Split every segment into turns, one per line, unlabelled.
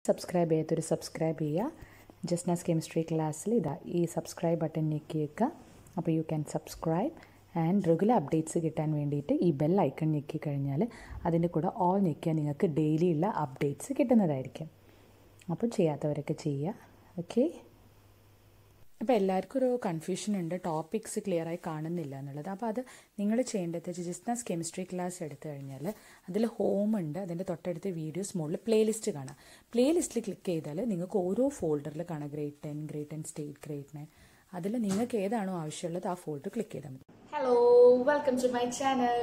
Subscribe ചെയ്യാത്തൊരു subscribe ചെയ്യുക Jasna's chemistry ക്ലാസ്സിൽ ഇതാ ഈ സബ്സ്ക്രൈബ് ബട്ടൺ ഞെക്കിയേക്കുക അപ്പോൾ you can subscribe and regular updates കിട്ടാൻ വേണ്ടിയിട്ട് ഈ ബെൽ ഐക്കൺ ഞെക്കി കഴിഞ്ഞാൽ അതിൻ്റെ കൂടെ ഓൾ ഞെക്കിയാൽ നിങ്ങൾക്ക് ഡെയിലി ഉള്ള അപ്ഡേറ്റ്സ് കിട്ടുന്നതായിരിക്കും അപ്പോൾ ചെയ്യാത്തവരൊക്കെ ചെയ്യുക ഓക്കെ അപ്പോൾ എല്ലാവർക്കും ഒരു കൺഫ്യൂഷൻ ഉണ്ട് ടോപ്പിക്സ് ക്ലിയർ ആയി കാണുന്നില്ല എന്നുള്ളത് അപ്പോൾ അത് നിങ്ങൾ ചെയ്യേണ്ടത് ജിസ്നാസ് കെമിസ്ട്രി ക്ലാസ് എടുത്തു കഴിഞ്ഞാൽ അതിൽ ഹോം ഉണ്ട് അതിൻ്റെ തൊട്ടടുത്ത് വീഡിയോസ് മുകളിൽ പ്ലേലിസ്റ്റ് കാണാം പ്ലേലിസ്റ്റിൽ ക്ലിക്ക് ചെയ്താൽ നിങ്ങൾക്ക് ഓരോ ഫോൾഡറിൽ കാണാം grade ten grade ten state grade nine അതിൽ നിങ്ങൾക്ക് ഏതാണോ ആവശ്യമുള്ളത് ആ ഫോൾഡർ ക്ലിക്ക് ചെയ്താൽ മതി
hello welcome to my channel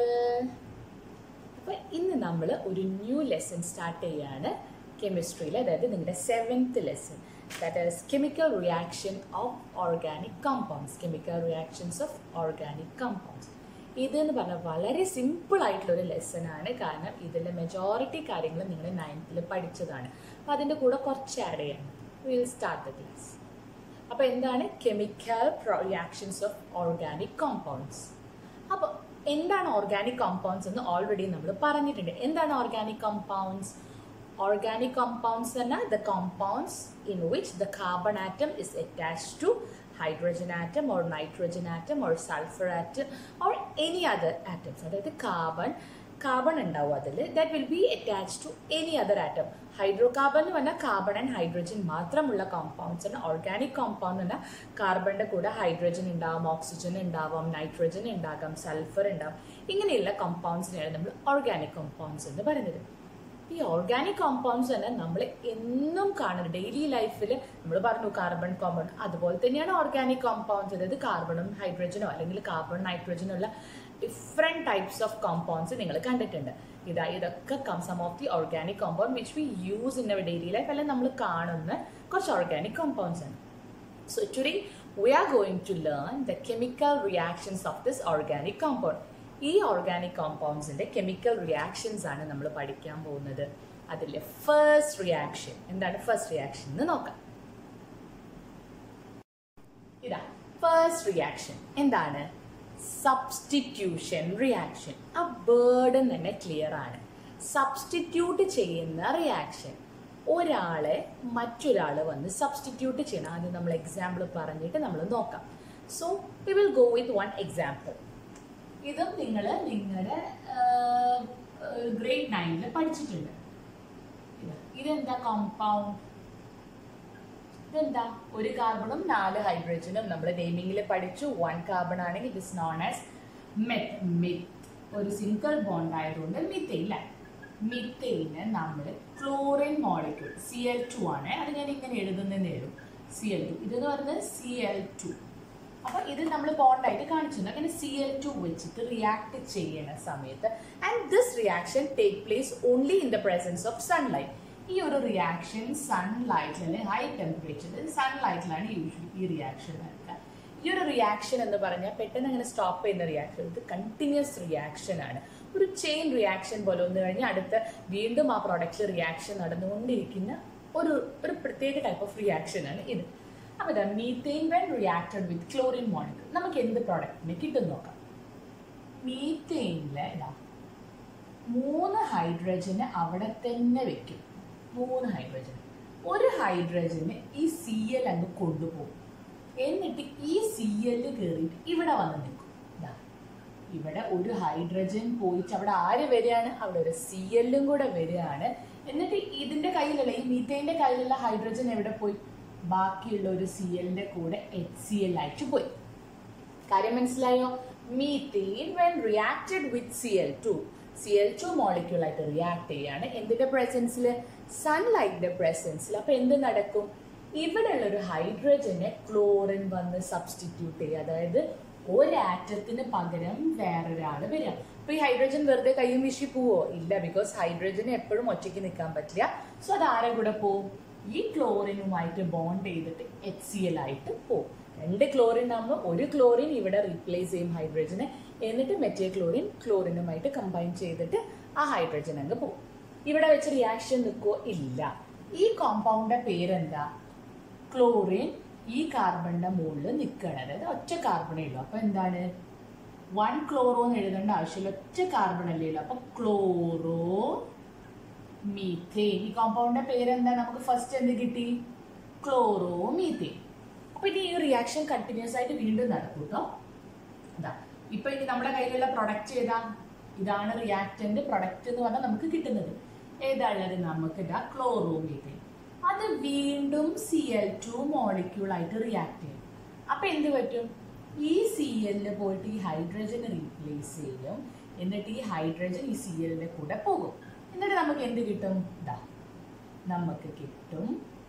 അപ്പോൾ ഇന്ന് നമ്മൾ ഒരു ന്യൂ ലെസൺ സ്റ്റാർട്ട് ചെയ്യാണ് കെമിസ്ട്രിയിൽ അതായത് നിങ്ങളുടെ seventh lesson that is chemical reaction of organic compounds chemical reactions of organic compounds ഇത് എന്ന് പറഞ്ഞാൽ വളരെ സിമ്പിൾ ആയിട്ടുള്ള ഒരു ലെസൺ ആണ് കാരണം ഇതിലെ മെജോറിറ്റി കാര്യങ്ങൾ നിങ്ങൾ നയൻത്തിൽ പഠിച്ചതാണ് അപ്പോൾ അതിൻ്റെ കൂടെ കുറച്ച് ആഡ് ചെയ്യണം വിൽ സ്റ്റാർട്ട് ദ ക്ലാസ് അപ്പോൾ എന്താണ് chemical reactions of organic compounds അപ്പോൾ എന്താണ് ഓർഗാനിക് കോമ്പൗണ്ട്സ് എന്ന് ഓൾറെഡി നമ്മൾ പറഞ്ഞിട്ടുണ്ട് എന്താണ് ഓർഗാനിക് കോമ്പൗണ്ട്സ് ഓർഗാനിക് കോമ്പൗണ്ട്സ് എന്നാൽ the compounds in which the carbon atom is attached to hydrogen atom or nitrogen atom or sulphur atom or any other atoms അതായത് carbon carbon ഉണ്ടാവും അതിൽ that will be attach to any other atom hydrocarbon എന്ന് പറഞ്ഞാൽ carbon and hydrogen മാത്രമുള്ള compounds ആണ് organic compound എന്ന് പറഞ്ഞാൽ കാർബണിന്റെ കൂടെ ഹൈഡ്രജൻ ഉണ്ടാവും ഓക്സിജൻ ഉണ്ടാവാം നൈട്രജൻ ഉണ്ടാകാം സൾഫർ ഉണ്ടാവും ഇങ്ങനെയുള്ള കോമ്പൗണ്ട്സിനെയാണ് നമ്മൾ ഓർഗാനിക് കോമ്പൗണ്ട്സ് എന്ന് പറയുന്നത് ഈ ഓർഗാനിക് കോമ്പൗണ്ട്സ് തന്നെ നമ്മൾ എന്നും കാണുന്നത് ഡെയിലി ലൈഫിൽ നമ്മൾ പറഞ്ഞു കാർബൺ കോമ്പൗണ്ട് അതുപോലെ തന്നെയാണ് ഓർഗാനിക് കോമ്പൗണ്ട്സ് അതായത് കാർബണും ഹൈഡ്രജനോ അല്ലെങ്കിൽ കാർബൺ നൈട്രജനോ ഉള്ള ഡിഫറെൻറ്റ് ടൈപ്സ് ഓഫ് കോമ്പൗണ്ട്സ് നിങ്ങൾ കണ്ടിട്ടുണ്ട് ഇതാ ഇതൊക്കെ some of the organic compound which we use in our daily life അല്ലെങ്കിൽ നമ്മൾ കാണുന്ന കുറച്ച് ഓർഗാനിക് കോമ്പൗണ്ട്സ് ആണ് so today we are going to learn the chemical reactions of this organic compound ഈ ഓർഗാനിക് കോമ്പൗണ്ട്സിന്റെ കെമിക്കൽ റിയാക്ഷൻസ് ആണ് നമ്മൾ പഠിക്കാൻ പോകുന്നത് അതിലെ ഫസ്റ്റ് റിയാക്ഷൻ എന്താണ് ഫസ്റ്റ് റിയാക്ഷൻ എന്ന് നോക്കാം ഇതാ ഫസ്റ്റ് റിയാക്ഷൻ എന്താണ് സബ്സ്റ്റിറ്റ്യൂഷൻ റിയാക്ഷൻ ആ ബേർഡൻ തന്നെ ക്ലിയർ ആണ് സബ്സ്റ്റിറ്റ്യൂട്ട് ചെയ്യുന്ന റിയാക്ഷൻ ഒരാളെ മറ്റൊരാൾ വന്ന് സബ്സ്റ്റിറ്റ്യൂട്ട് ചെയ്യണം അത് നമ്മൾ എക്സാമ്പിൾ പറഞ്ഞിട്ട് നമ്മൾ നോക്കാം so we will go with one example ഇതും നിങ്ങൾ നിങ്ങളുടെ ഗ്രേഡ് നയനിൽ പഠിച്ചിട്ടുണ്ട് ഇതെന്താ കോമ്പൗണ്ട് ഇതെന്താ ഒരു കാർബണും നാല് ഹൈഡ്രജനും നമ്മൾ നെയിമിങ്ങിൽ പഠിച്ചു വൺ കാർബൺ ആണെങ്കിൽ it is known as meth മിത്ത് ഒരു സിംഗിൾ ബോണ്ട് ആയതുകൊണ്ട് മിത്തയില്ല മിത്തയിന് നമ്മൾ chlorine molecule C L two ആണ് അത് ഞാൻ ഇങ്ങനെ എഴുതുന്നതെന്ന് എഴുതും സി എൽ ടു ഇതെന്ന് പറയുന്നത് സി എൽ ടു അപ്പൊ ഇത് നമ്മൾ ബോണ്ടായിട്ട് കാണിച്ചിട്ടുണ്ട് അങ്ങനെ സി എൽ ടു വെച്ചിട്ട് റിയാക്ട് ചെയ്യണ സമയത്ത് and this reaction take place only in the presence of sunlight ഈ ഒരു റിയാക്ഷൻ സൺലൈറ്റിൽ ഹൈ ടെമ്പറേച്ചറിൽ സൺലൈറ്റിലാണ് യൂഷ്വലി ഈ റിയാക്ഷൻ നടക്കുക ഈ ഒരു റിയാക്ഷൻ എന്ന് പറഞ്ഞാൽ പെട്ടെന്ന് അങ്ങനെ സ്റ്റോപ്പ് ചെയ്യുന്ന റിയാക്ഷൻ ഇത് കണ്ടിന്യൂസ് റിയാക്ഷൻ ആണ് ഒരു ചെയിൻ റിയാക്ഷൻ പോലെ ഒന്ന് കഴിഞ്ഞാൽ അടുത്ത വീണ്ടും ആ പ്രൊഡക്റ്റിൽ റിയാക്ഷൻ നടന്നുകൊണ്ടിരിക്കുന്ന ഒരു ഒരു പ്രത്യേക ടൈപ്പ് ഓഫ് റിയാക്ഷൻ ആണ് ഇത് അപ്പോൾ ഇതാ methane when reacted with chlorine molecule നമുക്ക് എന്ത് പ്രോഡക്റ്റിന് കിട്ടും നോക്കാം മീത്തേനില് ഇതാ മൂന്ന് ഹൈഡ്രജന് അവിടെ തന്നെ വെക്കും മൂന്ന് ഹൈഡ്രജൻ ഒരു ഹൈഡ്രജന് ഈ സി എൽ അങ്ങ് കൊണ്ടുപോകും എന്നിട്ട് ഈ സി എല്ല് കയറിയിട്ട് ഇവിടെ വന്ന് നിൽക്കും ഇതാ ഇവിടെ ഒരു ഹൈഡ്രജൻ പോയിട്ട് അവിടെ ആര് വരികയാണ് അവിടെ ഒരു സി എല്ലും കൂടെ വരികയാണ് എന്നിട്ട് ഇതിന്റെ കയ്യിലല്ല ഈ മീത്തേന്റെ കയ്യിലുള്ള ഹൈഡ്രജൻ എവിടെ പോയി ബാക്കിയുള്ള ഒരു സി എല്ലിന്റെ കൂടെ എച്ച് സി എൽ ആയിട്ട് പോയി കാര്യം മനസ്സിലായോ methane when reacted with C L two C L two molecule ആയിട്ട് റിയാക്ട് ചെയ്യാണ് എന്തിന്റെ പ്രസൻസിൽ സൺലൈറ്റിന്റെ പ്രസൻസിൽ അപ്പൊ എന്ത് നടക്കും ഇവിടെയുള്ള ഒരു ഹൈഡ്രജനെ ക്ലോറിൻ വന്ന് സബ്സ്റ്റിറ്റ്യൂട്ട് ചെയ്യുക അതായത് ഒരു ആറ്റത്തിന് പകരം വേറൊരാൾ വരിക അപ്പൊ ഈ ഹൈഡ്രജൻ വെറുതെ കയ്യും വീശി പോവോ ഇല്ല ബിക്കോസ് ഹൈഡ്രജന് എപ്പോഴും ഒറ്റയ്ക്ക് നിൽക്കാൻ പറ്റില്ല സോ അത് ആരെ കൂടെ പോവും ഈ ക്ലോറിനുമായിട്ട് ബോണ്ട് ചെയ്തിട്ട് എച്ച് സി എൽ ആയിട്ട് പോകും രണ്ട് ക്ലോറിൻ ആകുമ്പോൾ ഒരു ക്ലോറിൻ ഇവിടെ റീപ്ലേസ് ചെയ്യും ഹൈഡ്രജനെ എന്നിട്ട് മെറ്റേ ക്ലോറിൻ ക്ലോറിനുമായിട്ട് കമ്പൈൻ ചെയ്തിട്ട് ആ ഹൈഡ്രജൻ അങ്ങ് പോകും ഇവിടെ വെച്ച് റിയാക്ഷൻ നിൽക്കുമോ ഇല്ല ഈ കോമ്പൗണ്ടിന്റെ പേരെന്താ ക്ലോറിൻ ഈ കാർബണിന്റെ മുകളിൽ നിൽക്കുകയാണ് അതായത് ഒറ്റ കാർബണേ ഉള്ളൂ അപ്പൊ എന്താണ് വൺ ക്ലോറോ എന്ന് എഴുതേണ്ട ആവശ്യമില്ല ഒറ്റ കാർബൺ അല്ലേ ഉള്ളൂ അപ്പൊ ക്ലോറോ മീഥേൻ ഈ കോമ്പൗണ്ടിന്റെ പേരെന്താ നമുക്ക് ഫസ്റ്റ് എന്ത് കിട്ടി ക്ലോറോ മീഥേൻ അപ്പൊ ഇനി ഈ റിയാക്ഷൻ കണ്ടിന്യൂസ് ആയിട്ട് വീണ്ടും നടക്കും കേട്ടോ ഇതാ ഇപ്പൊ ഇനി നമ്മുടെ കയ്യിലുള്ള പ്രൊഡക്റ്റ് ഏതാ ഇതാണ് റിയാക്ടന്റ് പ്രൊഡക്റ്റ് എന്ന് പറഞ്ഞാൽ നമുക്ക് കിട്ടുന്നത് ഏതാ ഉള്ളത് നമുക്ക് ഇതാ ക്ലോറോമീഥേൻ അത് വീണ്ടും സി എൽ ടു മോളിക്യൂൾ ആയിട്ട് റിയാക്ട് ചെയ്യും അപ്പൊ എന്ത് പറ്റും ഈ സി എല്ലിൽ പോയിട്ട് ഈ ഹൈഡ്രജനെ റീപ്ലേസ് ചെയ്യും എന്നിട്ട് ഈ ഹൈഡ്രജൻ ഈ സി എല്ലിന്റെ കൂടെ പോകും എന്നിട്ട് നമുക്ക് എന്ത് കിട്ടും ഇതാ നമുക്ക് കിട്ടും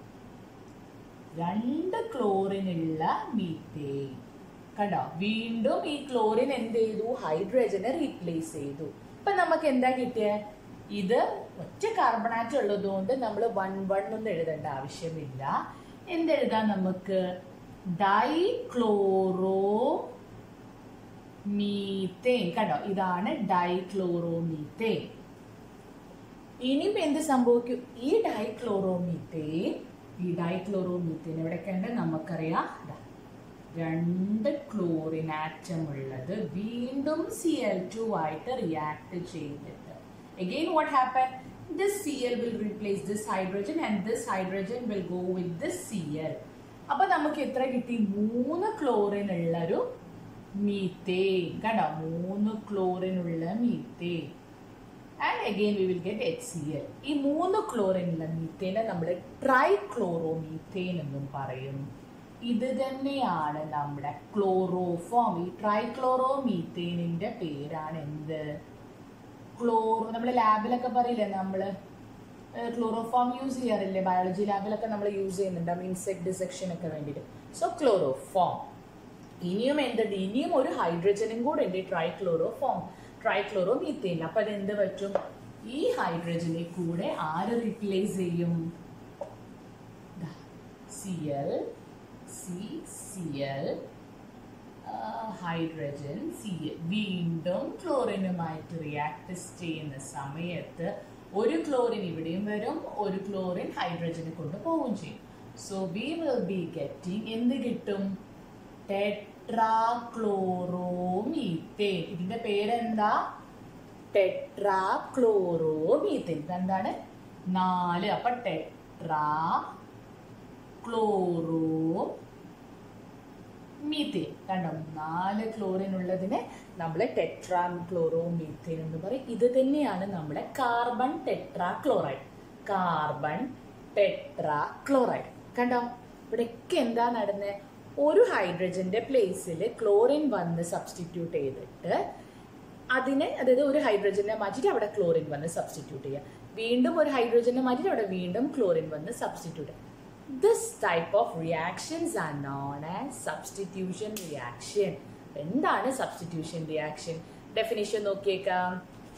രണ്ട് ക്ലോറിനുള്ള മീത്തേൻ കണ്ടോ വീണ്ടും ഈ ക്ലോറിൻ എന്ത് ചെയ്തു ഹൈഡ്രജനെ റീപ്ലേസ് ചെയ്തു ഇപ്പൊ നമുക്ക് എന്താ കിട്ടിയ ഇത് ഒറ്റ കാർബണാറ്റ് ഉള്ളതുകൊണ്ട് നമ്മൾ വൺ വൺ ഒന്നും എഴുതേണ്ട ആവശ്യമില്ല എന്തെഴുതാം നമുക്ക് ഡൈക്ലോറോ മീത്തേൻ കണ്ടോ ഇതാണ് ഡൈക്ലോറോമീത്തേൻ ഇനിയിപ്പോ എന്ത് സംഭവിക്കും ഈ ഡൈക്ലോറോമീത്തേൻ ഈ ഡൈക്ലോറോമീത്തേൻ എവിടെയൊക്കെ നമുക്കറിയാം ദാ, രണ്ട് ക്ലോറിൻ ആറ്റം ഉള്ളത് വീണ്ടും സി എൽ ടു ആയിട്ട് റിയാക്ട് ചെയ്തിട്ട് again what happened this cl will replace this hydrogen and this hydrogen will go with this cl അപ്പൊ നമുക്ക് എത്ര കിട്ടി മൂന്ന് ക്ലോറിൻ ഉള്ള ഒരു മീത്തേൻ കണ്ടോ മൂന്ന് ക്ലോറിൻ ഉള്ള methane and again we will get H C L ഈ മൂന്ന് ക്ലോറിൻ ഉള്ള മീത്തേനെ നമ്മൾ ട്രൈ ക്ലോറോ മീത്തേൻ എന്നും പറയും ഇത് തന്നെയാണ് നമ്മുടെ ക്ലോറോഫോം ഈ ട്രൈക്ലോറോ മീത്തേനിന്റെ പേരാണ് എന്ത് ക്ലോറോ നമ്മൾ ലാബിലൊക്കെ പറയില്ലേ നമ്മൾ ക്ലോറോഫോം യൂസ് ചെയ്യാറില്ലേ ബയോളജി ലാബിലൊക്കെ നമ്മൾ യൂസ് ചെയ്യുന്നുണ്ട് ഇൻസെക്ട് ഡിസെക്ഷൻ ഒക്കെ വേണ്ടിയിട്ട് സോ ക്ലോറോഫോം ഇനിയും എന്തുണ്ട് ഇനിയും ഒരു ഹൈഡ്രജനും കൂടെ ഉണ്ട് tri chloroform trichloromethane അപ്പൊ അത് എന്ത് പറ്റും ഈ ഹൈഡ്രജനെ കൂടെ ആര് റീപ്ലേസ് ചെയ്യും C L C C L hydrogen C വീണ്ടും ക്ലോറിനുമായിട്ട് റിയാക്ട് ചെയ്യുന്ന സമയത്ത് ഒരു ക്ലോറിൻ ഇവിടെയും വരും ഒരു ക്ലോറിൻ ഹൈഡ്രജനെ കൊണ്ട് പോവുകയും ചെയ്യും so we will be getting എന്ത് കിട്ടും ടെട്രാക്ലോറോമീത്തേൻ ഇതിന്റെ പേരെന്താ ടെട്രാക്ലോറോമീത്തേൻ ഇതെന്താണ് നാല് അപ്പൊ ടെട്രാ ക്ലോറോ മീത്തേൻ കണ്ടോ നാല് ക്ലോറിൻ ഉള്ളതിനെ നമ്മൾ ടെട്രാ ക്ലോറോ മീത്തേൻ എന്ന് പറയും ഇത് തന്നെയാണ് നമ്മുടെ carbon tetrachloride carbon tetrachloride കണ്ടോ ഇവിടെയൊക്കെ എന്താ നടന്നത് ഒരു ഹൈഡ്രജന്റെ പ്ലേസിൽ ക്ലോറിൻ വന്ന് സബ്സ്റ്റിറ്റ്യൂട്ട് ചെയ്തിട്ട് അതിനെ അതായത് ഒരു ഹൈഡ്രജനെ മാറ്റിയിട്ട് അവിടെ ക്ലോറിൻ വന്ന് സബ്സ്റ്റിറ്റ്യൂട്ട് ചെയ്യുക വീണ്ടും ഒരു ഹൈഡ്രജനെ മാറ്റിയിട്ട് അവിടെ വീണ്ടും ക്ലോറിൻ വന്ന് substitute This type of reactions are known as substitution reaction. എന്താണ് substitution reaction? Definition നോക്കിയേക്കാം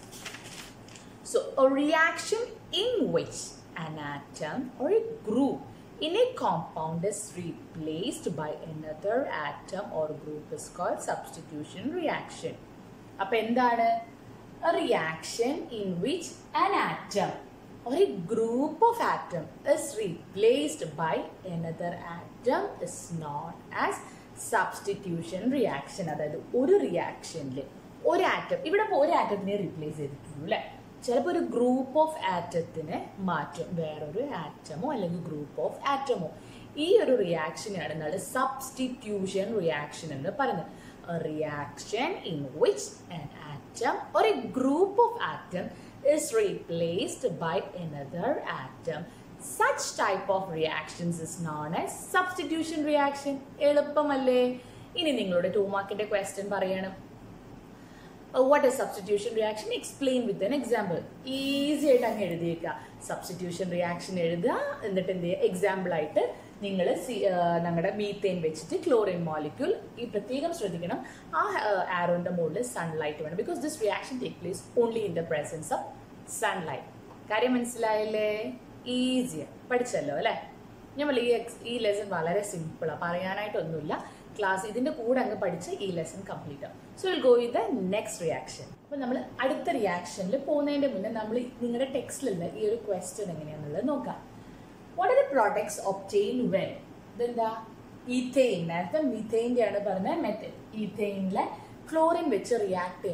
So, a reaction in which an atom or a group in a compound is replaced by another atom or group is called substitution reaction. അപ്പൊ എന്താണ് a reaction in which an atom or a group of atom is replaced by another atom is known as substitution reaction അതായത് ഒരു റിയാക്ഷനിൽ ഒരു atom ഇവിടെ ഇപ്പോൾ ഒരു ആറ്റത്തിനെ replace ചെയ്തിട്ടുള്ളൂ അല്ലേ ചിലപ്പോൾ ഒരു ഗ്രൂപ്പ് ഓഫ് ആറ്റത്തിനെ മാറ്റും വേറൊരു ആറ്റമോ അല്ലെങ്കിൽ ഗ്രൂപ്പ് ഓഫ് ആറ്റമോ ഈ ഒരു റിയാക്ഷനാണ് നമ്മൾ സബ്സ്റ്റിറ്റ്യൂഷൻ റിയാക്ഷൻ എന്ന് പറയുന്നത് reaction in which an atom or a group of atom is replaced by another atom. Such type of reactions is known as substitution reaction. എളുപ്പമല്ലേ ഇനി നിങ്ങളുടെ ടൂ മാർക്കിന്റെ ക്വസ്റ്റ്യൻ പറയണം what is substitution reaction explain with an example easy ആയിട്ട് അങ്ങ് എഴുതിയേക്കുക substitution reaction എഴുതുക എന്നിട്ട് എന്ത് ചെയ്യുക എക്സാമ്പിൾ ആയിട്ട് നിങ്ങൾ ഞങ്ങളുടെ മീത്തേൻ വെച്ചിട്ട് ക്ലോറിൻ മോളിക്യൂൾ ഈ പ്രത്യേകം ശ്രദ്ധിക്കണം ആ ആരോന്റെ മുകളിൽ സൺലൈറ്റ് വേണം because this reaction take place only in the presence of sunlight കാര്യം മനസ്സിലായില്ലേ ഈസിയാണ് പഠിച്ചല്ലോ അല്ലേ നമ്മൾ ഈ എക്സ് ഈ ലെസൺ വളരെ സിമ്പിളാണ് പറയാനായിട്ടൊന്നുമില്ല ക്ലാസ് ഇതിന്റെ കൂടെ അങ്ങ് പഠിച്ച് ഈ ലെസൺ കംപ്ലീറ്റ് ആവും so will go with the next reaction അപ്പോൾ നമ്മൾ അടുത്ത റിയാക്ഷനിൽ പോകുന്നതിന്റെ മുന്നേ നമ്മൾ നിങ്ങളുടെ ടെക്സ്റ്റിലുള്ള ഈ ഒരു ക്വസ്റ്റ്യൻ എങ്ങനെയാണെന്നുള്ളത് നോക്കാം what are the products obtained when ഇതെന്താ ഈഥെയിൻ നേരത്തെ മീഥെയിൻ്റെ ആണ് പറഞ്ഞ മെത്തഡ് ഈഥെയിനിലെ ക്ലോറിൻ വെച്ച് റിയാക്ട് ചെയ്യുമ്പോൾ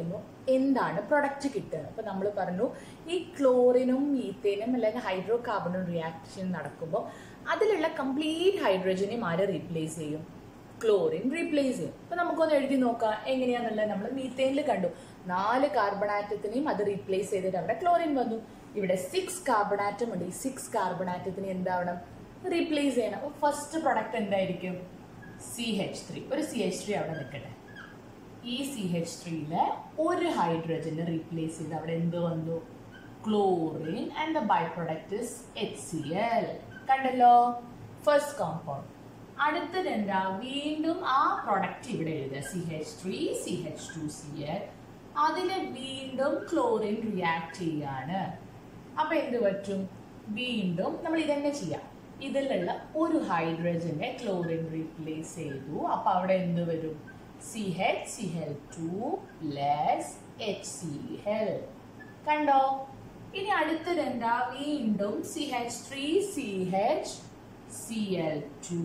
എന്താണ് പ്രൊഡക്റ്റ് കിട്ടുക അപ്പൊ നമ്മൾ പറഞ്ഞു ഈ ക്ലോറിനും മീത്തേനും അല്ലെങ്കിൽ ഹൈഡ്രോ കാർബണും റിയാക്ഷൻ നടക്കുമ്പോൾ അതിലുള്ള കംപ്ലീറ്റ് ഹൈഡ്രജനെ ആര് റീപ്ലേസ് ചെയ്യും ക്ലോറിൻ റീപ്ലേസ് ചെയ്യും അപ്പൊ നമുക്കൊന്ന് എഴുതി നോക്കാം എങ്ങനെയാന്നുള്ളത് നമ്മൾ മീത്തേനിൽ കണ്ടു നാല് കാർബൺ ആറ്റത്തിനെയും അത് റീപ്ലേസ് ചെയ്തിട്ട് അവിടെ ക്ലോറിൻ വന്നു ഇവിടെ സിക്സ് കാർബൺ ആറ്റം ഉണ്ട് ഈ സിക്സ് കാർബൺ ആറ്റത്തിന് എന്താവണം റീപ്ലേസ് ചെയ്യണം അപ്പൊ ഫസ്റ്റ് പ്രൊഡക്റ്റ് എന്തായിരിക്കും സി എച്ച് ത്രീ ഒരു സി എച്ച് ത്രീ അവിടെ നിൽക്കട്ടെ ഈ സി എച്ച് ത്രീയില് ഒരു ഹൈഡ്രജനെ റീപ്ലേസ് ചെയ്ത് അവിടെ എന്ത് വന്നു chlorine and the by product is H C L കണ്ടല്ലോ ഫസ്റ്റ് കോമ്പൗണ്ട് അടുത്തത് എന്താ വീണ്ടും ആ പ്രൊഡക്റ്റ് ഇവിടെ എഴുതുക C H three C H two C L അതിനെ വീണ്ടും ക്ലോറിൻ റിയാക്ട് ചെയ്യാണ് അപ്പൊ എന്ത് പറ്റും വീണ്ടും നമ്മൾ ഇതന്നെ ചെയ്യാം ഇതിലുള്ള ഒരു ഹൈഡ്രജനെ ക്ലോറിൻ റീപ്ലേസ് ചെയ്തു അപ്പൊ അവിടെ എന്ത് വരും C H C L two plus H C L കണ്ടോ ഇനി അടുത്തത് എന്താ വീണ്ടും C H three C H C L two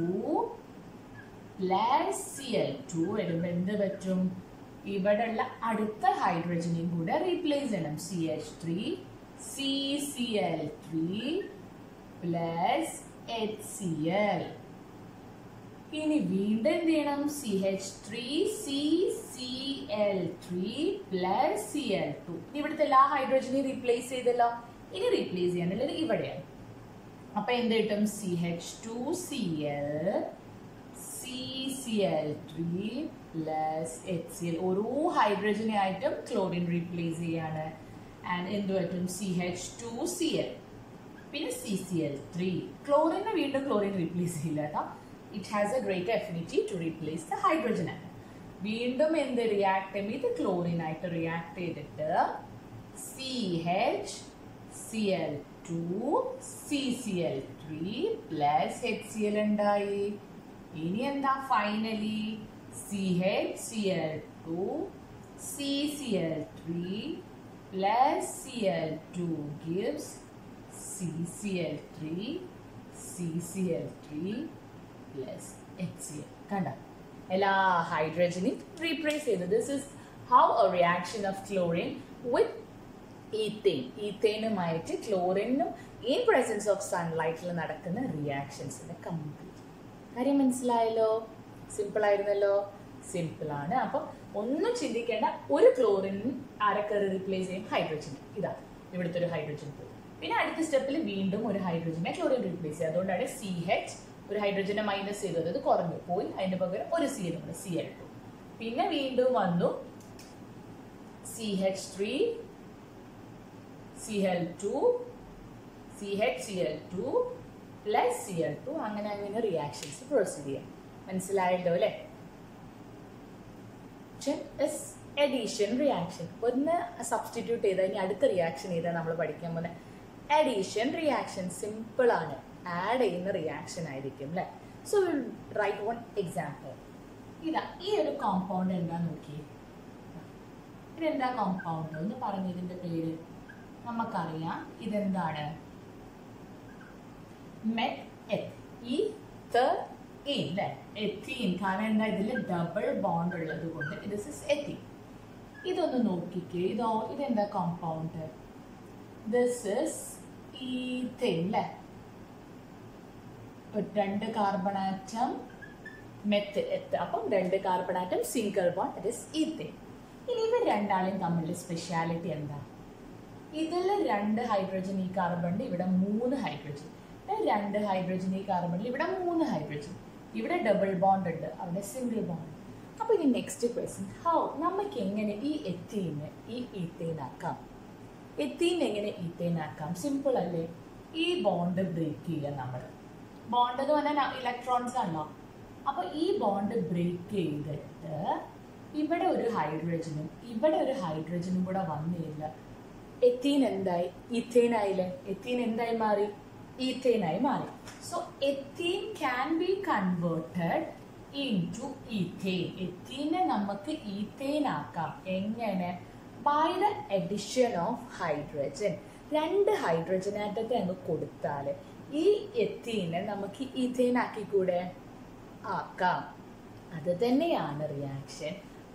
plus C L two വരുമ്പോ എന്ത് പറ്റും ഇവിടെ ഉള്ള അടുത്ത ഹൈഡ്രജനെയും കൂടെ റീപ്ലേസ് ചെയ്യണം C H three C C L three plus H C L ഇനി വീണ്ടും എന്ത് ചെയ്യണം C H three C C L three plus C L two ഇവിടുത്തെ എല്ലാ ഹൈഡ്രജനെയും റീപ്ലേസ് ചെയ്തല്ലോ ഇനി റീപ്ലേസ് ചെയ്യാനുള്ളത് ഇവിടെയാണ് അപ്പൊ എന്ത് കിട്ടും C H two C L C C L three plus H C L ഓരോ ഹൈഡ്രജനെ ആയിട്ടും ക്ലോറിൻ റീപ്ലേസ് ചെയ്യാണ് ആൻഡ് എന്ത് പറ്റും C H two C L പിന്നെ സി സി എൽ ത്രീ ക്ലോറിനെ വീണ്ടും ക്ലോറിൻ റീപ്ലേസ് ചെയ്യില്ല കേട്ടോ it has a great affinity to replace the hydrogen atom വീണ്ടും എന്ത് റിയാക്ട് ചെയ്യും ഇത് ക്ലോറിൻ ആയിട്ട് റിയാക്ട് ചെയ്തിട്ട് C H C L two C C L three plus H C L ഉണ്ടായി ഇനി എന്താ finally C H C L two C C L three plus C L two gives C C L three C C L three plus H C L കണ്ട എല്ലാ ഹൈഡ്രജനെയും replace ചെയ്തു this is how a reaction of chlorine with ethane ഈത്തേനുമായിട്ട് ക്ലോറിനും in presence of സൺലൈറ്റിൽ നടക്കുന്ന റിയാക്ഷൻസിന്റെ complete കാര്യം മനസ്സിലായല്ലോ സിമ്പിൾ ആയിരുന്നല്ലോ സിമ്പിൾ ആണ് അപ്പം ഒന്നും ചിന്തിക്കേണ്ട ഒരു ക്ലോറിൻ ആരൊക്കെ റീപ്ലേസ് ചെയ്യും ഹൈഡ്രജൻ ഇതാ ഇവിടുത്തെ ഒരു ഹൈഡ്രജൻ പോയി പിന്നെ അടുത്ത സ്റ്റെപ്പിൽ വീണ്ടും ഒരു ഹൈഡ്രജനെ ക്ലോറിൻ റീപ്ലേസ് ചെയ്യുക അതുകൊണ്ടാണ് സി എച്ച് ഒരു ഹൈഡ്രജനെ മൈനസ് ചെയ്തത് അത് കുറഞ്ഞു പോയി അതിന്റെ പകരം ഒരു സി നമ്മൾ സി എൽ ടു പിന്നെ വീണ്ടും വന്നു C H three C L two C H C L two plus C L two അങ്ങനെ അങ്ങനെ റിയാക്ഷൻസ് പ്രൊസീഡ് ചെയ്യാം മനസ്സിലായല്ലോ അല്ലേ എഡീഷൻ റിയാക്ഷൻ ഒന്ന് സബ്സ്റ്റിറ്റ്യൂട്ട് ചെയ്താൽ ഇനി അടുത്ത റിയാക്ഷൻ ചെയ്താൽ നമ്മൾ പഠിക്കാൻ പോകുന്നത് അഡീഷൻ റിയാക്ഷൻ സിമ്പിൾ ആണ് ആഡ് ചെയ്യുന്ന റിയാക്ഷൻ ആയിരിക്കും അല്ലേ so will write one example ഇതാ ഈ ഒരു കോമ്പൗണ്ട് എന്താ നോക്കിയേ ഇതെന്താ കോമ്പൗണ്ട് എന്ന് പറഞ്ഞു ഇതിന്റെ പേര് നമുക്കറിയാം ഇതെന്താണ് മെറ്റ് എത്ത് ഈ അല്ലേ എത്തീൻ കാരണം എന്താ ഇതിൽ ഡബിൾ ബോണ്ട് ഉള്ളത് കൊണ്ട് ദിസ് ഇസ് എത്തീൻ ഇതൊന്ന് നോക്കിക്കേ ഇതോ ഇതെന്താ കോമ്പൗണ്ട് ദിസ് ഇസ് ഈത്തേൻ അല്ലേ രണ്ട് കാർബൺ ആറ്റം മെത്ത് എത്ത് അപ്പം രണ്ട് carbon atom single bond that is ethane ഇനി ഇവർ രണ്ടാളെയും തമ്മിലുള്ള സ്പെഷ്യാലിറ്റി എന്താ ഇതിൽ രണ്ട് ഹൈഡ്രജൻ ഈ കാർബണിൽ ഇവിടെ മൂന്ന് ഹൈഡ്രജൻ രണ്ട് ഹൈഡ്രജൻ ഈ കാർബണിൽ ഇവിടെ മൂന്ന് ഹൈഡ്രജൻ ഇവിടെ ഡബിൾ ബോണ്ട് ഉണ്ട് അവിടെ സിംഗിൾ ബോണ്ട് അപ്പൊ ഇനി നെക്സ്റ്റ് ക്വസ്റ്റ്യൻ ഹൗ നമുക്ക് എങ്ങനെ ഈ എത്തീനെ ഈ ഈത്തേൻ ആക്കാം എത്തീൻ എങ്ങനെ ഈത്തേൻ ആക്കാം സിമ്പിൾ അല്ലേ ഈ ബോണ്ട് ബ്രേക്ക് ചെയ്യുക നമ്മൾ ബോണ്ട് എന്ന് പറഞ്ഞാൽ ഇലക്ട്രോൺസ് ആണല്ലോ അപ്പൊ ഈ ബോണ്ട് ബ്രേക്ക് ചെയ്തിട്ട് ഇവിടെ ഒരു ഹൈഡ്രജനും ഇവിടെ ഒരു ഹൈഡ്രജനും കൂടെ വന്നില്ല എത്തീൻ എന്തായി ഈത്തേൻ ആയില്ലേ എത്തീൻ എന്തായി മാറി ഈത്തേനായി മാറി so ethene can be converted into ethane എത്തീനെ നമുക്ക് ഈത്തേൻ ആക്കാം എങ്ങനെ by the addition of hydrogen രണ്ട് ഹൈഡ്രജൻ ആറ്റത്തെ അങ്ങ് കൊടുത്താൽ ഈ എത്തീനെ നമുക്ക് ഈത്തേൻ ആക്കിക്കൂടെ ആക്കാം അത് തന്നെയാണ് റിയാക്ഷൻ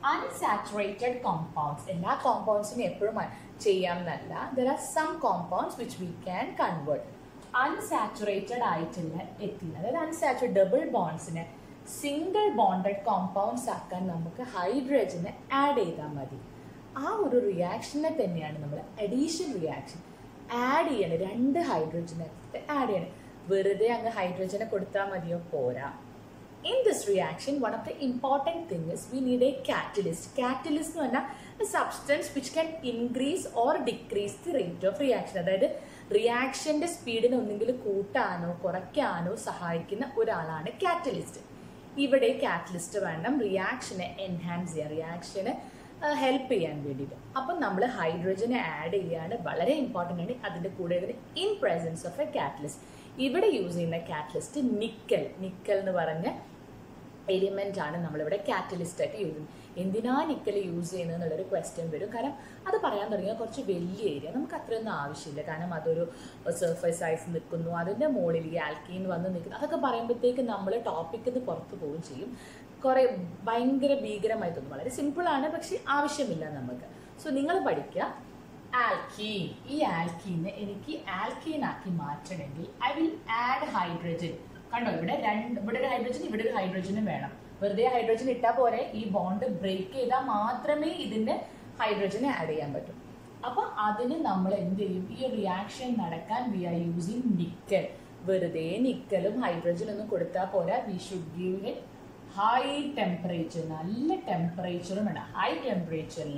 അൺസാച്ചുറേറ്റഡ് കോമ്പൗണ്ട്സ് എല്ലാ കോമ്പൗണ്ട്സിനും എപ്പോഴും ചെയ്യാം എന്നല്ല there are some compounds which we can convert unsaturated ആയിട്ടുള്ള എത്തില്ല അതായത് അൺസാച്ചുറേറ്റ് ഡബിൾ ബോൺസിനെ സിംഗിൾ ബോണ്ടഡ് കോമ്പൗണ്ട്സ് ആക്കാൻ നമുക്ക് ഹൈഡ്രജനെ ആഡ് ചെയ്താൽ മതി ആ ഒരു റിയാക്ഷനെ തന്നെയാണ് നമ്മൾ അഡീഷൻ റിയാക്ഷൻ ആഡ് ചെയ്യണം രണ്ട് ഹൈഡ്രജനെ ആഡ് ചെയ്യണം വെറുതെ അങ്ങ് ഹൈഡ്രജനെ കൊടുത്താൽ മതിയോ പോരാ in this reaction, one of the important thing is we need a catalyst. Catalyst എന്ന് പറഞ്ഞാൽ a substance which can increase or decrease the rate of reaction. അതായത് റിയാക്ഷന്റെ സ്പീഡിനെ ഒന്നെങ്കിൽ കൂട്ടാനോ കുറയ്ക്കാനോ സഹായിക്കുന്ന ഒരാളാണ് കാറ്റലിസ്റ്റ് ഇവിടെ കാറ്റലിസ്റ്റ് വേണം റിയാക്ഷനെ എൻഹാൻസ് ചെയ്യാൻ റിയാക്ഷനെ ഹെൽപ്പ് ചെയ്യാൻ വേണ്ടിയിട്ട് അപ്പം നമ്മൾ ഹൈഡ്രജനെ ആഡ് ചെയ്യാണ് വളരെ ഇമ്പോർട്ടൻ്റ് ആണ് അതിൻ്റെ കൂടെ ഇതിന് in presence of a catalyst ഇവിടെ യൂസ് ചെയ്യുന്ന കാറ്റലിസ്റ്റ് നിക്കൽ നിക്കൽ എന്ന് പറഞ്ഞ എലിമെന്റ് ആണ് നമ്മളിവിടെ കാറ്റലിസ്റ്റ് ആയിട്ട് യൂസ് ചെയ്യുന്നത് എന്തിനാ നിക്കൽ യൂസ് ചെയ്യുന്നത് എന്നുള്ളൊരു ക്വസ്റ്റ്യൻ വരും കാരണം അത് പറയാൻ തുടങ്ങിയാൽ കുറച്ച് വലിയ ഏരിയ നമുക്ക് അത്രയൊന്നും ആവശ്യമില്ല കാരണം അതൊരു സർഫേസ് സൈസ് നിൽക്കുന്നു അതിൻ്റെ മുകളിൽ ഈ ആൽക്കീൻ വന്ന് നിൽക്കുന്നു അതൊക്കെ പറയുമ്പോഴത്തേക്ക് നമ്മൾ ടോപ്പിക്കിൽ നിന്ന് പുറത്തു പോവുകയും ചെയ്യും കുറേ ഭയങ്കര ഭീകരമായി തോന്നും വളരെ സിമ്പിളാണ് പക്ഷെ ആവശ്യമില്ല നമുക്ക് സോ നിങ്ങൾ പഠിക്കുക ആൽക്കീൻ ഈ ആൽക്കീനെ എനിക്ക് ആൽക്കീൻ ആക്കി മാറ്റണമെങ്കിൽ ഐ വിൽ ആഡ് ഹൈഡ്രജൻ കണ്ടോ ഇവിടെ രണ്ട് ഇവിടെ ഒരു ഹൈഡ്രജൻ ഇവിടെ ഒരു ഹൈഡ്രജനും വേണം വെറുതെ ഹൈഡ്രജൻ ഇട്ടാൽ പോരെ ഈ ബോണ്ട് ബ്രേക്ക് ചെയ്താൽ മാത്രമേ ഇതിന്റെ ഹൈഡ്രജനെ ആഡ് ചെയ്യാൻ പറ്റൂ അപ്പൊ അതിന് നമ്മൾ എന്ത് ചെയ്യും ഈ റിയാക്ഷൻ നടക്കാൻ വി ആർ യൂസിങ് നിക്കൽ വെറുതെ നിക്കലും ഹൈഡ്രജൻ ഒന്നും കൊടുത്താൽ പോരാ we should give it high temperature നല്ല ടെമ്പറേച്ചറും വേണം ഹൈ ടെമ്പറേച്ചറിൽ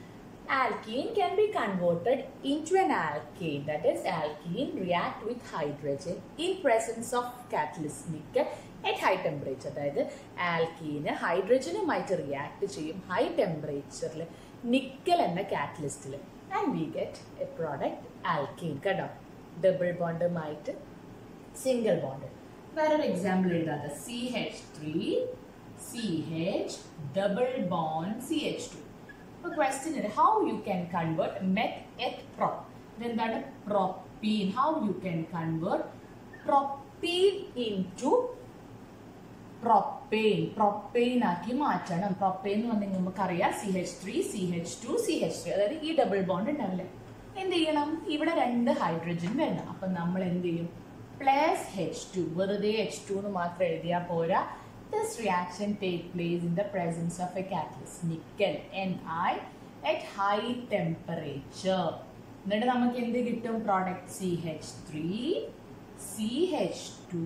alkene can be converted into an alkane that is alkene react with hydrogen in presence of catalyst nickel at high temperature അതായത് ആൽക്കീന് ഹൈഡ്രജനുമായിട്ട് റിയാക്ട് ചെയ്യും ഹൈ ടെമ്പറേച്ചറിൽ നിക്കൽ എന്ന കാറ്റലിസ്റ്റിൽ and we get a product alkene കേട്ടോ double ബോണ്ടുമായിട്ട് single bond വേറൊരു എക്സാമ്പിൾ എഴുതാതെ C H three C H double bond C H two അപ്പോൾ question is how you can convert met et prop ഇതെന്താണ് propene how you can convert propene into propane propane ആക്കി മാറ്റണം propane എന്ന് പറഞ്ഞാൽ നമുക്കറിയാം C H three C H two C H three അതായത് ഈ double bond ഉണ്ടാവില്ല എന്ത് ചെയ്യണം ഇവിടെ രണ്ട് ഹൈഡ്രജൻ വേണം അപ്പം നമ്മൾ എന്ത് ചെയ്യും പ്ലസ് എച്ച് ടു വെറുതെ എച്ച് ടു എന്ന് മാത്രം എഴുതിയാൽ പോരാ this reaction take place in the presence of a catalyst nickel Ni at high temperature എന്നിട്ട് നമുക്ക് എന്ത് കിട്ടും product C H three C H two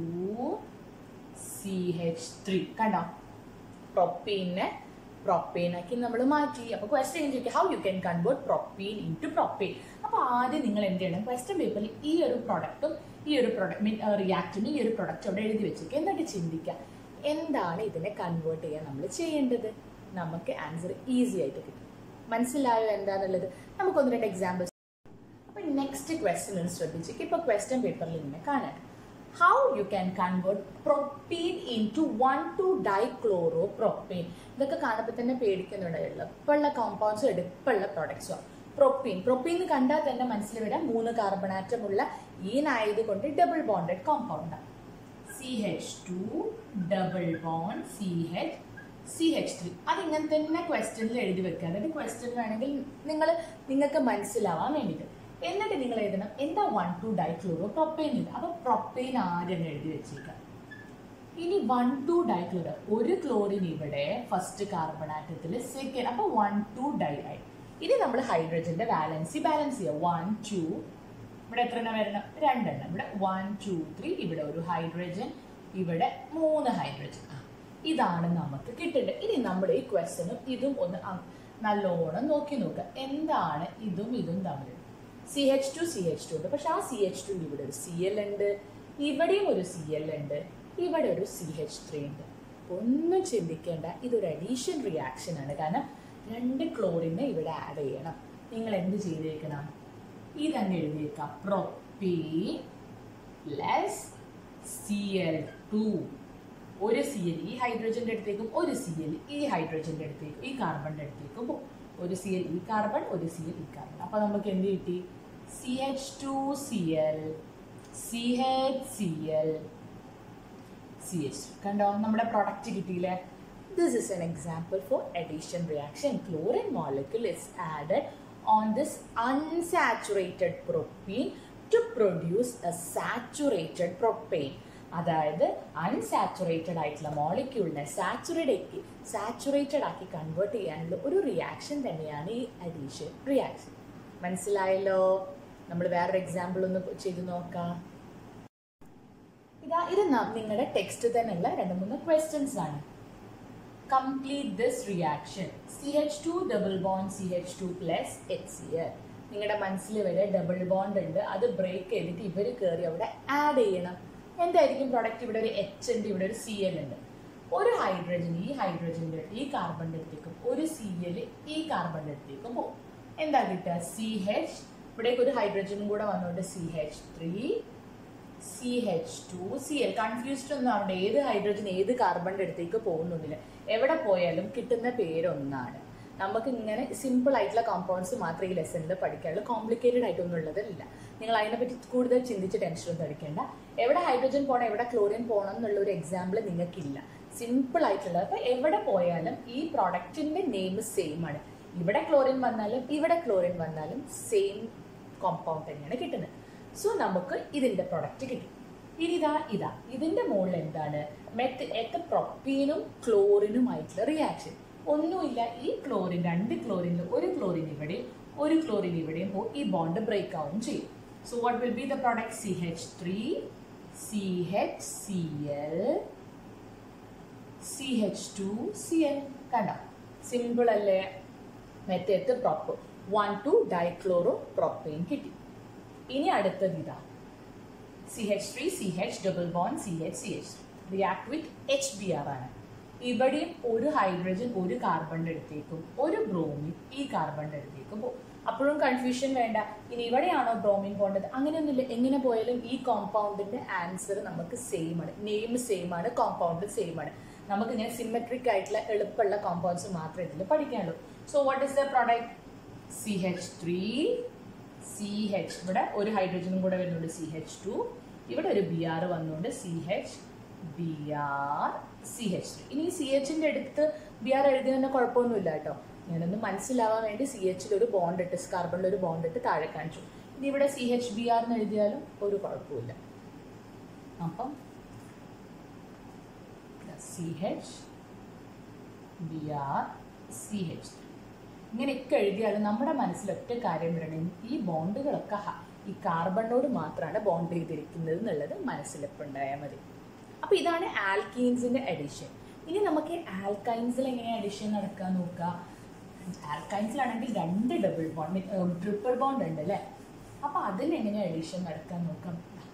C H three കണ്ടോ പ്രൊപ്പീനെ പ്രൊപ്പീനാക്കി നമ്മൾ മാറ്റി അപ്പോൾ ക്വസ്റ്റ്യൻ ചോദിക്കുക how you can convert propene into propene അപ്പോൾ ആദ്യം നിങ്ങൾ എന്ത് ചെയ്യണം ക്വസ്റ്റ്യൻ പേപ്പറിൽ ഈ ഒരു പ്രൊഡക്റ്റും ഈ ഒരു പ്രൊഡക്റ്റ് റിയാക്റ്റിനും ഈ ഒരു പ്രൊഡക്റ്റ് അവിടെ എഴുതി വെച്ചേക്കുക എന്നിട്ട് ചിന്തിക്കുക എന്താണ് ഇതിനെ കൺവേർട്ട് ചെയ്യാൻ നമ്മൾ ചെയ്യേണ്ടത് നമുക്ക് ആൻസർ ഈസി ആയിട്ട് കിട്ടും മനസ്സിലായോ എന്താന്നുള്ളത് നമുക്ക് ഒന്ന് രണ്ട് എക്സാമ്പിൾസ് അപ്പൊ നെക്സ്റ്റ് ക്വസ്റ്റ്യൻ ഒന്ന് ശ്രദ്ധിച്ചേക്ക് ഇപ്പൊ ക്വസ്റ്റ്യൻ പേപ്പറിൽ ഇങ്ങനെ കാണാൻ how you can convert propene into one two dichloro propene ഇതൊക്കെ കാണുമ്പോൾ തന്നെ പേടിക്കുന്നുണ്ട് എളുപ്പമുള്ള കോമ്പൗണ്ട്സും എളുപ്പമുള്ള പ്രൊഡക്ട്സും പ്രൊപ്പീൻ പ്രൊപ്പീൻ എന്ന് കണ്ടാൽ തന്നെ മനസ്സിൽ വിടാം മൂന്ന് കാർബണാറ്റമുള്ള ഈനായതുകൊണ്ട് ഡബിൾ ബോണ്ടഡ് കോമ്പൗണ്ടാണ് C H two double bond C H C H three അതിങ്ങനെ തന്നെ ക്വസ്റ്റ്യനിൽ എഴുതി വെക്കുക അതായത് ക്വസ്റ്റ്യൻ വേണമെങ്കിൽ നിങ്ങൾ നിങ്ങൾക്ക് മനസ്സിലാവാൻ വേണ്ടിയിട്ട് എന്നിട്ട് നിങ്ങൾ എഴുതണം എന്താ വൺ ടു ഡൈക്ലോറോ പ്രൊപ്പെയിൻ ഇത് അപ്പോൾ പ്രൊപ്പെയിൻ ആദ്യം എഴുതി വെച്ചേക്കാം ഇനി വൺ ടു ഡൈക്ലോറോ ഒരു ക്ലോറിൻ ഇവിടെ ഫസ്റ്റ് കാർബൺ ആറ്റത്തിൽ സെക്കൻഡ് അപ്പോൾ വൺ ടു ഡൈ ആയി ഇനി നമ്മൾ ഹൈഡ്രജന്റെ ബാലൻസി ബാലൻസ് ചെയ്യുക വൺ ടു ഇവിടെ എത്ര എണ്ണം വരണം രണ്ടെണ്ണം ഇവിടെ വൺ ടു ത്രീ ഇവിടെ ഒരു ഹൈഡ്രജൻ ഇവിടെ മൂന്ന് ഹൈഡ്രജൻ ആ ഇതാണ് നമുക്ക് കിട്ടേണ്ടത് ഇനി നമ്മുടെ ഈ ക്വസ്റ്റനും ഇതും ഒന്ന് അ- നല്ലോണം നോക്കി നോക്കുക എന്താണ് ഇതും ഇതും തമ്മിൽ C H two C H two ഉണ്ട് പക്ഷെ ആ സി എച്ച് ടു ഇവിടെ ഒരു സി എൽ ഉണ്ട് ഇവിടെയും ഒരു സി എൽ ഉണ്ട് ഇവിടെ ഒരു സി എച്ച് ത്രീ ഉണ്ട് ഒന്നും ചിന്തിക്കേണ്ട ഇതൊരു അഡീഷൻ റിയാക്ഷൻ ആണ് കാരണം രണ്ട് ക്ലോറിനെ ഇവിടെ ആഡ് ചെയ്യണം നിങ്ങൾ എന്ത് ചെയ്തേക്കണം ഇതങ്ങ് എഴുതിയേക്കാം propene plus C L two ഒരു സി എൽ ഈ ഹൈഡ്രജന്റെ അടുത്തേക്കും ഒരു സി എൽ ഈ ഹൈഡ്രജന്റെ അടുത്തേക്കും ഈ കാർബണിന്റെ അടുത്തേക്കും പോകും ഒരു സി എൽ ഈ കാർബൺ ഒരു സി എൽ ഈ കാർബൺ അപ്പൊ നമുക്ക് എന്ത് കിട്ടി C H two C L C H C L C H കണ്ടോ നമ്മുടെ പ്രൊഡക്റ്റ് കിട്ടിയില്ലേ This is an example for addition reaction. Chlorine molecule is added on this unsaturated propene to produce a saturated propane. അതായത് unsaturated ആയിട്ടുള്ള മോളിക്യൂളിനെ saturate saturated ആക്കി convert ചെയ്യാനുള്ള ഒരു reaction തന്നെയാണ് ഈ അഡീഷൻ റിയാക്ഷൻ മനസ്സിലായല്ലോ നമ്മൾ വേറൊരു എക്സാമ്പിൾ ഒന്ന് ചെയ്ത് നോക്കാം ഇതാ ഇത് നിങ്ങളുടെ ടെക്സ്റ്റ് തന്നെയുള്ള രണ്ട് മൂന്ന് ക്വസ്റ്റ്യൻസ് ആണ് complete this reaction C H two double bond C H two plus H C L നിങ്ങളുടെ മനസ്സിൽ വരെ ഡബിൾ ബോണ്ട് ഉണ്ട് അത് ബ്രേക്ക് ചെയ്തിട്ട് ഇവർ കയറി അവിടെ ആഡ് ചെയ്യണം എന്തായിരിക്കും പ്രൊഡക്റ്റ് ഇവിടെ ഒരു എച്ച് ഉണ്ട് ഇവിടെ ഒരു സി എൽ ഉണ്ട് ഒരു ഹൈഡ്രജൻ ഈ ഹൈഡ്രജൻ്റെ ഈ കാർബണിൻ്റെ അടുത്തേക്കും ഒരു സി എൽ ഈ കാർബണിൻ്റെ അടുത്തേക്കും പോകും എന്താ കിട്ടുക സി എച്ച് ഇവിടേക്ക് ഒരു ഹൈഡ്രജനും കൂടെ വന്നുകൊണ്ട് C H three C H two C L confused ഒന്നും അവിടെ ഏത് ഹൈഡ്രജൻ ഏത് കാർബണിൻ്റെ അടുത്തേക്ക് പോകുന്നൊന്നുമില്ല എവിടെ പോയാലും കിട്ടുന്ന പേരൊന്നാണ് നമുക്ക് ഇങ്ങനെ സിമ്പിൾ ആയിട്ടുള്ള കോമ്പൗണ്ട്സ് മാത്രമേ ഈ ലെസണിൽ പഠിക്കാനുള്ളൂ കോംപ്ലിക്കേറ്റഡ് ആയിട്ടൊന്നും ഉള്ളതില്ല നിങ്ങൾ അതിനെപ്പറ്റി കൂടുതൽ ചിന്തിച്ച് ടെൻഷനൊന്നും അടിക്കേണ്ട എവിടെ ഹൈഡ്രജൻ പോകണം എവിടെ ക്ലോറിൻ പോകണം എന്നുള്ള ഒരു എക്സാമ്പിൾ നിങ്ങൾക്കില്ല സിമ്പിൾ ആയിട്ടുള്ളത് അപ്പോൾ എവിടെ പോയാലും ഈ പ്രോഡക്റ്റിന്റെ നെയിം സെയിം ആണ് ഇവിടെ ക്ലോറിൻ വന്നാലും ഇവിടെ ക്ലോറിൻ വന്നാലും സെയിം കോമ്പൗണ്ട് തന്നെയാണ് കിട്ടുന്നത് സോ നമുക്ക് ഇതിന്റെ പ്രൊഡക്റ്റ് കിട്ടും ഇനി ഇതാ ഇതാ ഇതിന്റെ മുകളിൽ എന്താണ് മെത്ത് എത്ത് പ്രൊപ്പീനും ക്ലോറിനുമായിട്ടുള്ള റിയാക്ഷൻ ഒന്നുമില്ല ഈ ക്ലോറിൻ രണ്ട് ക്ലോറിനിൽ ഒരു ക്ലോറിൻ ഇവിടെയും ഒരു ക്ലോറിൻ ഇവിടെയും പോകും ഈ ബോണ്ട് ബ്രേക്ക് ആവും ചെയ്യും so what will be the product C H three C H C L C H two C L കണ്ട സിമ്പിൾ അല്ലേ meth eth prop one two dichloro propane കിട്ടി ഇനി അടുത്തത് ഇതാ C H three C H double bond C H C H react with H B R ആണ് ഇവിടെയും ഒരു hydrogen ഒരു കാർബണിന്റെ അടുത്തേക്കും ഒരു ബ്രോമിൻ ഈ കാർബണിന്റെ അടുത്തേക്കും പോകും അപ്പോഴും കൺഫ്യൂഷൻ വേണ്ട ഇനി ഇവിടെയാണോ ബ്രോമിൻ പോകേണ്ടത് അങ്ങനെയൊന്നുമില്ല എങ്ങനെ പോയാലും ഈ കോമ്പൗണ്ടിന്റെ ആൻസർ നമുക്ക് സെയിം ആണ് നെയിം സെയിം ആണ് കോമ്പൗണ്ട് സെയിം ആണ് നമുക്ക് ഇങ്ങനെ സിമെട്രിക് ആയിട്ടുള്ള എളുപ്പമുള്ള കോമ്പൗണ്ട്സ് മാത്രമേ ഇതിൽ പഠിക്കാനുള്ളൂ so what is the product C H three C H ഇവിടെ ഒരു ഹൈഡ്രജനും കൂടെ വരുന്നുണ്ട് സി എച്ച് ടു ഇവിടെ ഒരു ബി ആർ വന്നുകൊണ്ട് C H B R C H three ഇനി സി എച്ചിൻ്റെ അടുത്ത് ബി ആർ എഴുതിയതിന് കുഴപ്പമൊന്നുമില്ല കേട്ടോ ഞാനൊന്ന് മനസ്സിലാവാൻ വേണ്ടി സി എച്ചിൽ ഒരു ബോണ്ട് ഇട്ട് കാർബണിൽ ഒരു ബോണ്ട് ഇട്ട് താഴെ കാണിച്ചു ഇനി ഇവിടെ സി എച്ച് ബി ആർ എന്ന് എഴുതിയാലും ഒരു കുഴപ്പമില്ല അപ്പം C H B R C H three ഇങ്ങനെയൊക്കെ എഴുതിയാലും നമ്മുടെ മനസ്സിൽ ഒറ്റ കാര്യം വരണം ഈ ബോണ്ടുകളൊക്കെ ഹ- ഈ കാർബണിനോട് മാത്രമാണ് ബോണ്ട് ചെയ്തിരിക്കുന്നത് എന്നുള്ളത് മനസ്സിലിപ്പോൾ ഉണ്ടായാൽ മതി അപ്പോൾ ഇതാണ് ആൽക്കീൻസിന്റെ അഡിഷൻ ഇനി നമുക്ക് ആൽക്കൈൻസിൽ എങ്ങനെ അഡിഷൻ നടക്കാൻ നോക്കുക ആൽക്കൈൻസിലാണെങ്കിൽ രണ്ട് ഡബിൾ ബോണ്ട് ട്രിപ്പിൾ ബോണ്ട് ഉണ്ട് അല്ലേ അപ്പോൾ അതിന് എങ്ങനെ അഡിഷൻ നടക്കാൻ നോക്കാം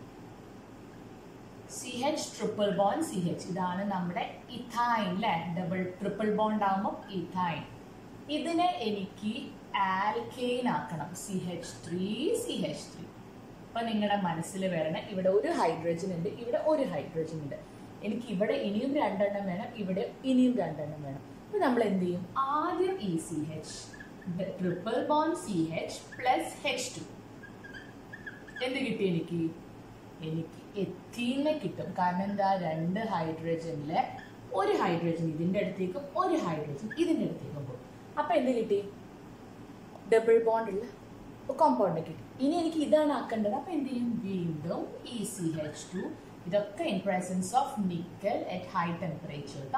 C H triple bond C H ഇതാണ് നമ്മുടെ ഇഥൈൻ അല്ലേ ഡബിൾ ട്രിപ്പിൾ ബോണ്ട് ആകുമ്പോൾ ഇഥൈൻ ഇതിനെ എനിക്ക് ആൽക്കെയിൻ ആക്കണം C H three C H three അപ്പൊ നിങ്ങളുടെ മനസ്സിൽ വരണം ഇവിടെ ഒരു ഹൈഡ്രജൻ ഉണ്ട് ഇവിടെ ഒരു ഹൈഡ്രജൻ ഉണ്ട് എനിക്ക് ഇവിടെ ഇനിയും രണ്ടെണ്ണം വേണം ഇവിടെ ഇനിയും രണ്ടെണ്ണം വേണം അപ്പൊ നമ്മൾ എന്ത് ചെയ്യും ആദ്യം ഈ C H triple bond C H plus H two എന്ത് കിട്ടി എനിക്ക് എനിക്ക് എത്തീനെ കിട്ടും കാരണം എന്താ രണ്ട് ഹൈഡ്രജനിലെ ഒരു ഹൈഡ്രജൻ ഇതിന്റെ അടുത്തേക്കും ഒരു ഹൈഡ്രജൻ ഇതിന്റെ അടുത്തേക്കും പോകും അപ്പൊ എന്ത് കിട്ടി ഡബിൾ ബോണ്ട് ഉള്ള കോമ്പൗണ്ട് കിട്ടി ഇനി എനിക്ക് ഇതാണ് ആക്കേണ്ടത് അപ്പൊ എന്ത് ചെയ്യും വീണ്ടും ഇ സി എച്ച് ടു ഇതൊക്കെ in presence of nickel at high temperature കേട്ടോ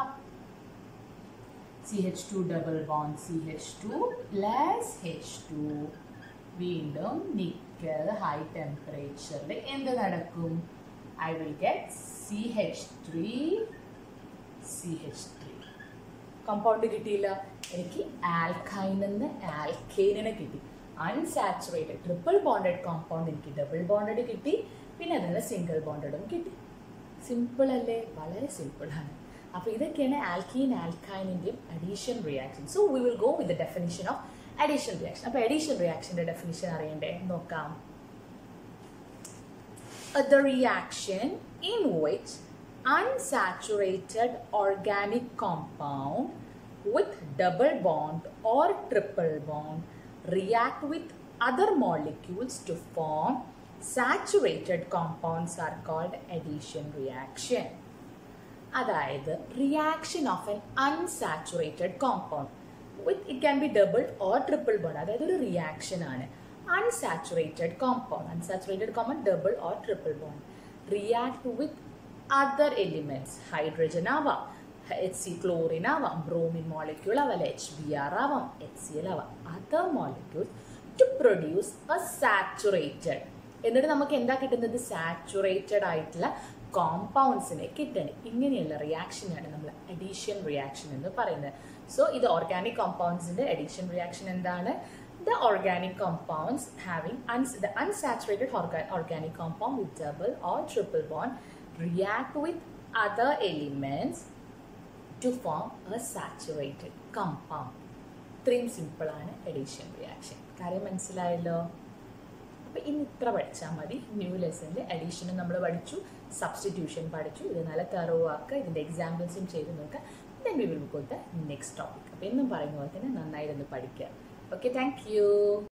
C H two double bond C H two plus H two വീണ്ടും നിക്കൽ ഹൈ ടെമ്പറേച്ചറിൽ എന്ത് നടക്കും I will get C H three C H three compound കിട്ടിയില്ല എനിക്ക് alkyne നിന്ന് ആൽക്കെയിനെ കിട്ടി അൺസാച്ചുറേറ്റഡ് ട്രിപ്പിൾ ബോണ്ടഡ് കോമ്പൗണ്ട് എനിക്ക് ഡബിൾ ബോണ്ടഡ് കിട്ടി പിന്നെ അതിനുള്ള സിംഗിൾ ബോണ്ടഡും കിട്ടി സിമ്പിൾ അല്ലേ വളരെ സിമ്പിൾ ആണ് അപ്പോൾ ഇതൊക്കെയാണ് ആൽക്കീൻ ആൽക്കൈനിൻ്റെയും addition reaction so we will go with the definition of addition reaction അപ്പോൾ അഡീഷൻ റിയാക്ഷൻ്റെ ഡെഫിനിഷൻ അറിയണ്ടേ നോക്കാം uh, the reaction in which unsaturated organic compound with double bond or triple bond react with other molecules to form saturated compounds are called addition reaction അതായത് reaction of an unsaturated compound with it can be double or triple bond അതായത് ഒരു reaction ആണ് unsaturated compound unsaturated compound double or triple bond react with other elements hydrogen ആവാം H C chlorine ആവാം bromine molecule ആവാം H B R ആവാം H C L ആവാം other molecules to produce a saturated എന്നിട്ട് നമുക്ക് എന്താ കിട്ടുന്നത് സാച്ചുറേറ്റഡ് ആയിട്ടുള്ള കോമ്പൗണ്ട്സിനെ കിട്ടണം ഇങ്ങനെയുള്ള റിയാക്ഷനാണ് നമ്മൾ അഡീഷൻ റിയാക്ഷൻ എന്ന് പറയുന്നത് സോ ഇത് ഓർഗാനിക് കോമ്പൗണ്ട്സിന്റെ അഡീഷൻ റിയാക്ഷൻ എന്താണ് the organic compounds having the unsaturated organic compound with double or triple bond react with other elements to form a saturated compound ഇത്രയും സിമ്പിളാണ് എഡീഷൻ റിയാക്ഷൻ കാര്യം മനസ്സിലായല്ലോ അപ്പോൾ ഇന്ന് ഇത്ര പഠിച്ചാൽ മതി ന്യൂ ലെസണിൽ അഡീഷനും നമ്മൾ പഠിച്ചു സബ്സ്റ്റിറ്റ്യൂഷൻ പഠിച്ചു ഇത് നല്ല തറവാക്കുക ഇതിൻ്റെ എക്സാമ്പിൾസും ചെയ്ത് നോക്കുക then we will go the next topic അപ്പോൾ എന്നും പറയുന്ന പോലെ തന്നെ നന്നായിട്ടൊന്ന് പഠിക്കുക ഓക്കെ താങ്ക് യു